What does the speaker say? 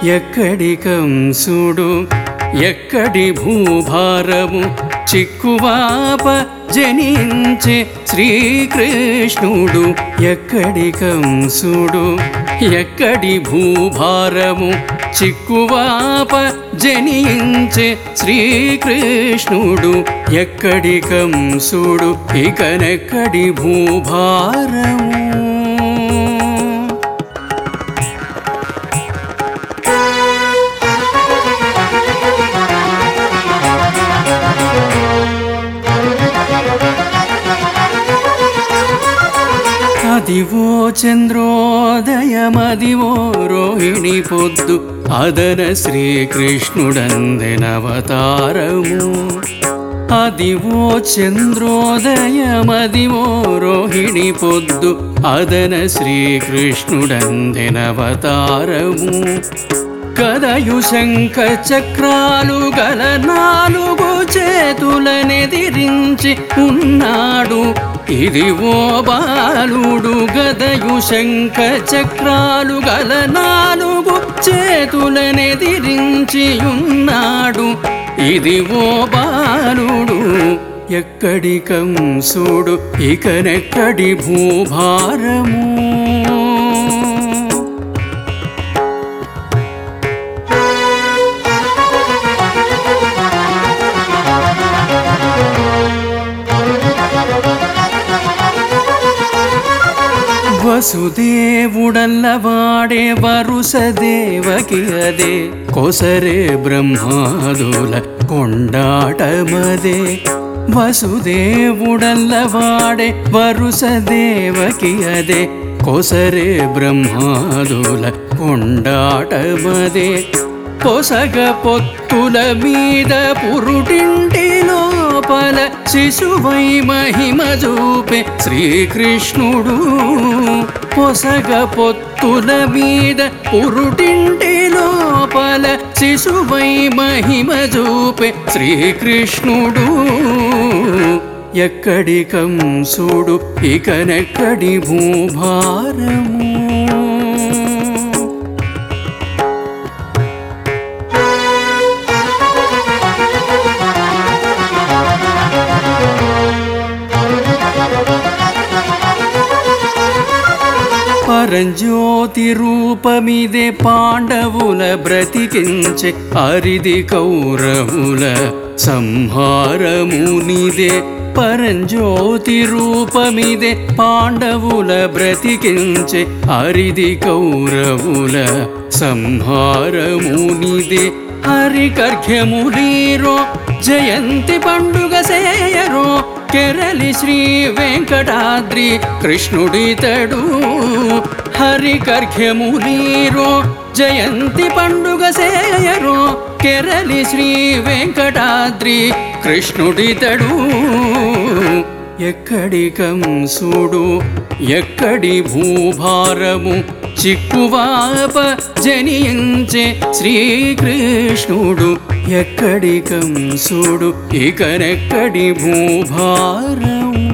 ఎక్కడి కంసుడు ఎక్కడి భూభారము చిక్కువాప జనించే శ్రీకృష్ణుడు ఎక్కడి కంసుడు ఎక్కడి భూభారము చిక్కువాప జనించే శ్రీకృష్ణుడు ఎక్కడి కంసుడు ఇకనెక్కడి భూభారము అదివో చంద్రోదయమదివో రోహిణి పొద్దు అదన శ్రీకృష్ణుడందెనవతారము అదివో చంద్రోదయమదివో రోహిణి పొద్దు అదన శ్రీకృష్ణుడందెనవతారము కదయు శంఖ చక్రాలు గల నాలుగు చేతులనెదిరించి ఉన్నాడు ఇది ఓ బాలుడు గదయు శంఖ చక్రాలు గల నాలుగు చేతులనెదిరించి ఉన్నాడు ఇది ఓ బాలుడు ఎక్కడి కంసుడు ఇకనెక్కడి భూభారము వసుదేవుడల్లవాడే వరుస దేవకి అదే కొసరే బ్రహ్మాదుల కొండాటమదే వసుదేవుడల్లవాడే వరుస దేవకి అదే కొసరే బ్రహ్మాదుల కొండాటమదే పొసగ పొత్తుల మీద పురుటింటి లోపల శిశువై మహిమ చూపే శ్రీకృష్ణుడు పొసగ పొత్తుల మీద పురుటింటి లోపల శిశువై మహిమ చూపే శ్రీకృష్ణుడు ఎక్కడి కంసుడు ఇకనెక్కడి భూభారము పరంజ్యోతి రూపమిదే పాండవుల బ్రతికించే అరిది కౌరవుల సంహారమునిదే పరంజ్యోతి రూపమిదే పాండవుల బ్రతికించే అరిది కౌరవుల సంహారమునిదే హరికర్ఘ్యములీరో జయంతి పండుగ సేయరో కెరలి శ్రీ వెంకటాద్రి కృష్ణుడితడు హరికర్ఘ్యములీరో జయంతి పండుగ సేయరో కెరలి శ్రీ వెంకటాద్రి కృష్ణుడితడు ఎక్కడి కంసుడు ఎక్కడి భూభారము చిక్కువాప జనించే శ్రీకృష్ణుడు ఎక్కడి కంసుడు ఇకనెక్కడి భూభారము